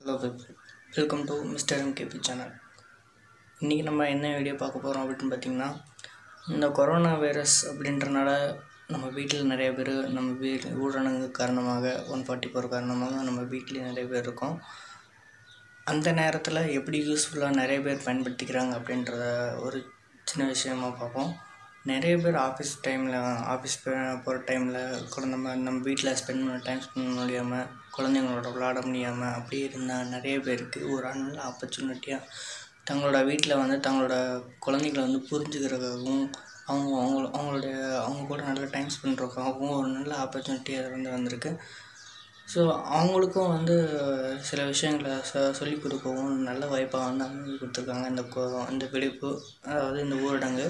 hello welcome to mister MKP channel இன்றைக்கி நம்ம என்ன வீடியோ பார்க்க போகிறோம் அப்படின்னு பார்த்தீங்கன்னா இந்த கொரோனா வைரஸ் அப்படின்றனால நம்ம வீட்டில் நிறைய பேர் நம்ம வீட் ஊரடங்கு காரணமாக ஒன் ஃபார்ட்டி ஃபோர் காரணமாக நம்ம வீட்டிலே நிறைய பேர் இருக்கோம் அந்த நேரத்தில் எப்படி யூஸ்ஃபுல்லாக நிறைய பேர் பயன்படுத்திக்கிறாங்க அப்படின்றத ஒரு சின்ன விஷயமா பார்ப்போம் நிறைய பேர் ஆஃபீஸ் டைமில் ஆஃபீஸ் போகிற டைமில் கூட நம்ம நம்ம வீட்டில் ஸ்பெண்ட் பண்ண டைம் ஸ்பெண்ட் பண்ண முடியாமல் குழந்தைங்களோட விளாட முடியாமல் அப்படியே இருந்தால் நிறைய பேருக்கு ஒரு நல்ல ஆப்பர்ச்சுனிட்டியாக தங்களோட வீட்டில் வந்து தங்களோட குழந்தைங்கள வந்து புரிஞ்சுக்கிறதுக்காகவும் அவங்க அவங்க அவங்களுடைய அவங்க கூட நல்ல டைம் ஸ்பெண்ட் பண்ணுறதுக்காகவும் ஒரு நல்ல ஆப்பர்ச்சுனிட்டி அது வந்து வந்திருக்கு ஸோ அவங்களுக்கும் வந்து சில விஷயங்களை சொ சொல்லி கொடுக்கவும் நல்ல வாய்ப்பாக வந்து அமைதி கொடுத்துருக்காங்க இந்த கொ இந்த பிடிப்பு அதாவது இந்த ஊரடங்கு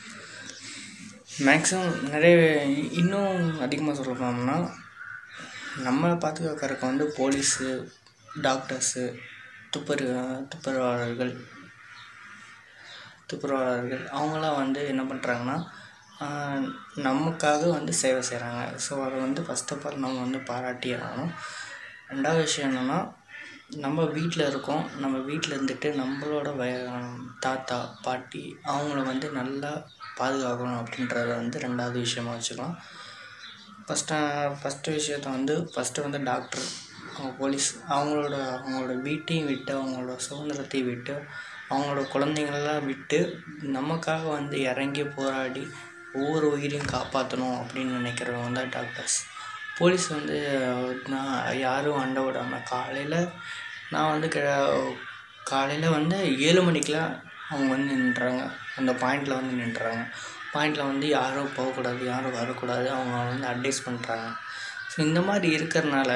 மேக்ஸிமம் நிறைய இன்னும் அதிகமாக சொல்லணும்னா நம்மளை பாதுகாக்கிறதுக்கு வந்து போலீஸு டாக்டர்ஸு துப்பரு துப்புரவாளர்கள் துப்புரவாளர்கள் அவங்களாம் வந்து என்ன பண்ணுறாங்கன்னா நமக்காக வந்து சேவை செய்கிறாங்க ஸோ அதை வந்து ஃபஸ்ட் ஆஃப் ஆல் நம்ம வந்து பாராட்டி ஆகணும் ரெண்டாவது விஷயம் என்னென்னா நம்ம வீட்டில் இருக்கோம் நம்ம வீட்டில் இருந்துட்டு நம்மளோட வய தாத்தா பாட்டி அவங்கள வந்து நல்லா பாதுகாக்கணும் அப்படின்றத வந்து ரெண்டாவது விஷயமா வச்சுக்கலாம் ஃபஸ்ட்டு ஃபஸ்ட்டு விஷயத்த வந்து ஃபஸ்ட்டு வந்து டாக்டர் அவங்க போலீஸ் அவங்களோட அவங்களோட வீட்டையும் விட்டு அவங்களோட சுதந்திரத்தையும் விட்டு அவங்களோட குழந்தைங்களெல்லாம் விட்டு நமக்காக வந்து இறங்கி போராடி ஒவ்வொரு உயிரையும் காப்பாற்றணும் அப்படின்னு நினைக்கிறவங்க தான் டாக்டர்ஸ் போலீஸ் வந்து நான் யாரும் அண்டை விடாமல் காலையில் நான் வந்து க காலையில் வந்து ஏழு மணிக்கெலாம் அவங்க வந்து நின்றுறாங்க அந்த பாயிண்டில் வந்து நின்றுறாங்க பாயிண்டில் வந்து யாரும் போகக்கூடாது யாரும் வரக்கூடாது அவங்க வந்து அட்வைஸ் பண்ணுறாங்க ஸோ இந்த மாதிரி இருக்கிறனால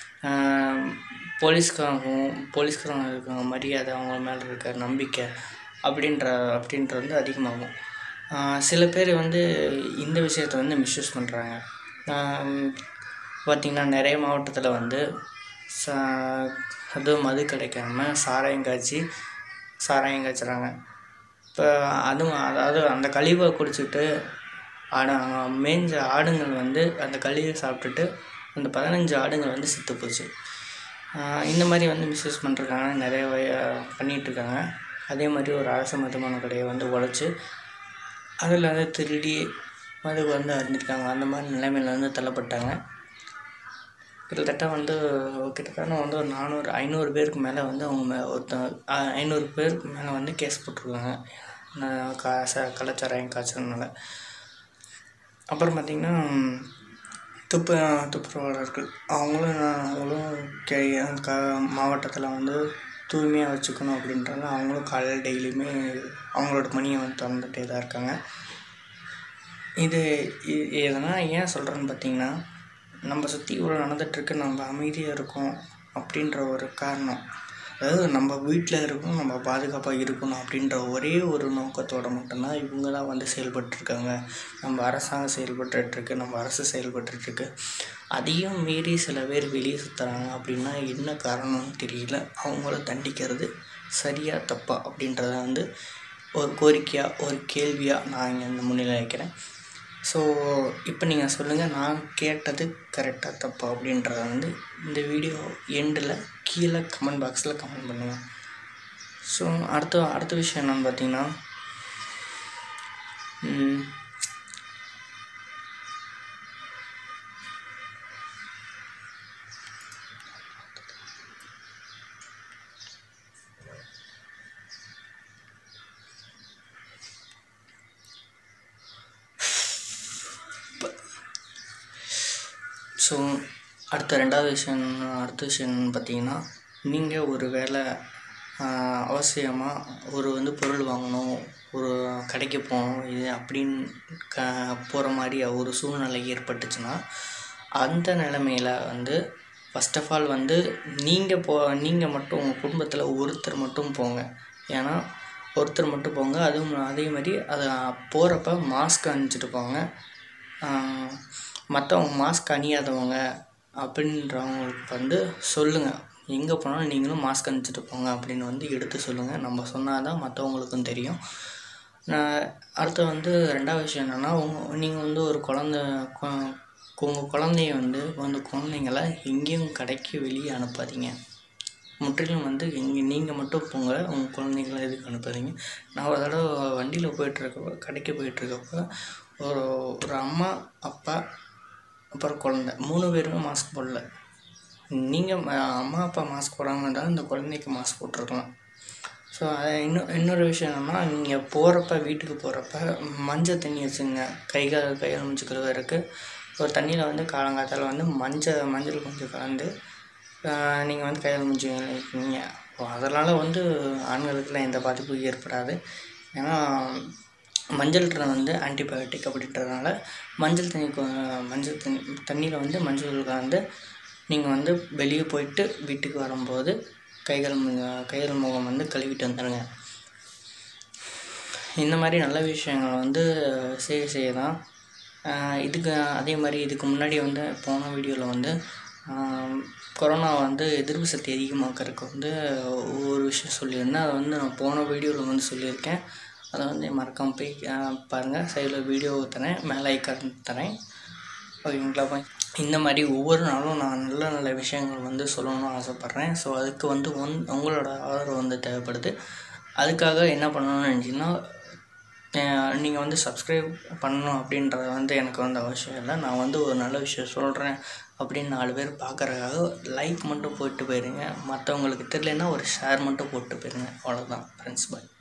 போலீஸ்காரங்களும் போலீஸ்காரங்க இருக்காங்க மரியாதை அவங்க மேலே இருக்க நம்பிக்கை அப்படின்ற அப்படின்றது வந்து அதிகமாகும் சில பேர் வந்து இந்த விஷயத்த வந்து மிஸ்யூஸ் பண்ணுறாங்க பார்த்திங்கன்னா நிறைய மாவட்டத்தில் வந்து சா அதுவும் மது கிடைக்காம சாராயம் காய்ச்சி சாராயம் காய்ச்சுறாங்க இப்போ அதுவும் அதாவது அந்த கழிவை குடிச்சிட்டு ஆட மேய்ஞ்ச ஆடுங்கள் வந்து அந்த கழிவை சாப்பிட்டுட்டு அந்த பதினஞ்சு ஆடுங்கள் வந்து செத்து போச்சு இந்த மாதிரி வந்து மிஸ்யூஸ் பண்ணுறாங்க நிறைய வய பண்ணிகிட்ருக்காங்க அதே மாதிரி ஒரு அரசு மதுபான கடையை வந்து உடச்சி அதில் வந்து திருடி மதுக்கு வந்து அறிஞ்சிருக்காங்க அந்த மாதிரி நிலைமையில் வந்து தள்ளப்பட்டாங்க கிட்டத்தட்ட வந்து கிட்டத்தட்ட வந்து ஒரு நானூறு ஐநூறு பேருக்கு மேலே வந்து அவங்க மே ஒருத்த ஐநூறு பேருக்கு மேலே வந்து கேஸ் போட்டிருக்காங்க கா ச கலாச்சாரம் காய்ச்சல்னால அப்புறம் பார்த்திங்கன்னா துப்பு துப்புரவாளர்கள் அவங்களும் அவங்களும் கே க மாவட்டத்தில் வந்து தூய்மையாக வச்சுக்கணும் அப்படின்றாங்க அவங்களும் காலையில் டெய்லியுமே அவங்களோட பணியை வந்து திறந்துகிட்டே தான் இருக்காங்க இது இதெல்லாம் ஏன் சொல்கிறேன்னு பார்த்தீங்கன்னா நம்ம சுற்றி இவ்வளோ நடந்துகிட்ருக்கு நம்ம அமைதியாக இருக்கோம் அப்படின்ற ஒரு காரணம் அதாவது நம்ம வீட்டில் இருக்கணும் நம்ம பாதுகாப்பாக இருக்கணும் அப்படின்ற ஒரே ஒரு நோக்கத்தோடு மட்டும்தான் இவங்க தான் வந்து செயல்பட்டுருக்காங்க நம்ம அரசாங்கம் செயல்பட்டுருக்கு நம்ம அரசு செயல்பட்டுருக்கு அதையும் மீறி சில பேர் வெளியே சுற்றுறாங்க அப்படின்னா என்ன காரணம்னு தெரியல அவங்கள தண்டிக்கிறது சரியா தப்பா அப்படின்றத வந்து ஒரு கோரிக்கையாக ஒரு கேள்வியாக நான் இங்கே இந்த முன்னிலை வைக்கிறேன் ஸோ இப்போ நீங்கள் சொல்லுங்கள் நான் கேட்டது கரெக்டாக தப்பா அப்படின்றத வந்து இந்த வீடியோ எண்டில் கீழே கமெண்ட் பாக்ஸில் கமெண்ட் பண்ணுங்கள் ஸோ அடுத்த அடுத்த விஷயம் என்னென்னு பார்த்தீங்கன்னா ஸோ அடுத்த ரெண்டாவது விஷயம் அடுத்த விஷயம் என்னென்னு பார்த்தீங்கன்னா நீங்கள் ஒரு வேளை அவசியமாக ஒரு வந்து பொருள் வாங்கணும் ஒரு கடைக்கு போகணும் இது அப்படின்னு க போகிற மாதிரி ஒரு சூழ்நிலை ஏற்பட்டுச்சுன்னா அந்த நிலமையில் வந்து ஃபஸ்ட் ஆஃப் ஆல் வந்து நீங்கள் போ நீங்கள் மட்டும் உங்கள் குடும்பத்தில் ஒருத்தர் மட்டும் போங்க ஏன்னா ஒருத்தர் மட்டும் போங்க அதுவும் அதே மாதிரி அதை போகிறப்ப மாஸ்க் அணிஞ்சிட்டு போங்க மற்றவங்க மாஸ்க் அணியாதவங்க அப்படின்றவங்களுக்கு வந்து சொல்லுங்கள் எங்கே போனாலும் நீங்களும் மாஸ்க் அணிச்சிட்டு போங்க அப்படின்னு வந்து எடுத்து சொல்லுங்கள் நம்ம சொன்னால் தான் மற்றவங்களுக்கும் தெரியும் அடுத்து வந்து ரெண்டாவது விஷயம் என்னென்னா உங்க நீங்கள் வந்து ஒரு குழந்த உங்கள் குழந்தைய வந்து அந்த குழந்தைங்கள எங்கேயும் கடைக்கு வெளியே அனுப்பாதீங்க முற்றிலும் வந்து இங்கே நீங்கள் மட்டும் போங்க உங்கள் குழந்தைங்கள எதுக்கு அனுப்பாதீங்க நான் ஒரு தடவை வண்டியில் போயிட்டுருக்கப்போ கடைக்கு போயிட்டுருக்கப்போ ஒரு ஒரு அம்மா அப்பா அப்புறம் குழந்த மூணு பேருமே மாஸ்க் போடல நீங்கள் அம்மா அப்பா மாஸ்க் போடாமல் இருந்தாலும் இந்த குழந்தைக்கு மாஸ்க் போட்டிருக்கலாம் ஸோ அது இன்னும் இன்னொரு விஷயம் என்னென்னா நீங்கள் போகிறப்ப வீட்டுக்கு போகிறப்ப மஞ்சள் தண்ணி வச்சுங்க கை கால் கையால் மூஞ்சி கழுவுறதுக்கு ஒரு தண்ணியில் வந்து காலங்காத்தால் வந்து மஞ்சள் மஞ்சள் கொஞ்சம் கலந்து நீங்கள் வந்து கையால் மூஞ்சி கழுவிக்கிங்க அதனால் வந்து ஆண்களுக்கெல்லாம் எந்த பாதிப்பும் ஏற்படாது ஏன்னா மஞ்சள்ன்ற வந்து ஆன்டிபயோட்டிக் அப்படின்றதுனால மஞ்சள் தண்ணி கொ- மஞ்சள் தண்ணி தண்ணியில் வந்து மஞ்சள் கலந்து நீங்கள் வந்து வெளியே போயிட்டு வீட்டுக்கு வரும்போது கைகள் மு- கைகள் முகம் வந்து கழுவிட்டு வந்துடுங்க இந்த மாதிரி நல்ல விஷயங்கள் வந்து செய்ய செய்ய தான் ஆஹ் இதுக்கு அதே மாதிரி இதுக்கு முன்னாடி வந்து போன வீடியோவில் வந்து ஆஹ் கொரோனா வந்து எதிர்ப்பு சக்தி அதிகமாக்கறதுக்கு வந்து ஒவ்வொரு விஷயம் சொல்லியிருந்தேன் அதை வந்து நான் போன வீடியோவில் வந்து சொல்லியிருக்கேன் அதை வந்து மறக்காம போய் ஆஹ் பாருங்கள் சைடில் வீடியோ தரேன் மேலே ஐக்கான் தரேன் ஓகேங்களா பாய் இந்த மாதிரி ஒவ்வொரு நாளும் நான் நல்ல நல்ல விஷயங்கள் வந்து சொல்லணும்னு ஆசைப்பட்றேன் ஸோ அதுக்கு வந்து ஒன் உங்களோட ஆதரவு வந்து தேவைப்படுது அதுக்காக என்ன பண்ணணும்னு நினச்சிங்கன்னா நீங்கள் வந்து சப்ஸ்கிரைப் பண்ணணும் அப்படின்றது வந்து எனக்கு வந்து அவசியம் இல்லை நான் வந்து ஒரு நல்ல விஷயம் சொல்கிறேன் அப்படின்னு நாலு பேர் பார்க்கறதுக்காக லைக் மட்டும் போட்டு போயிருங்க மற்றவங்களுக்கு தெரியலன்னா ஒரு ஷேர் மட்டும் போட்டு போயிருங்க அவ்வளோதான் ஃப்ரெண்ட்ஸ் பாய்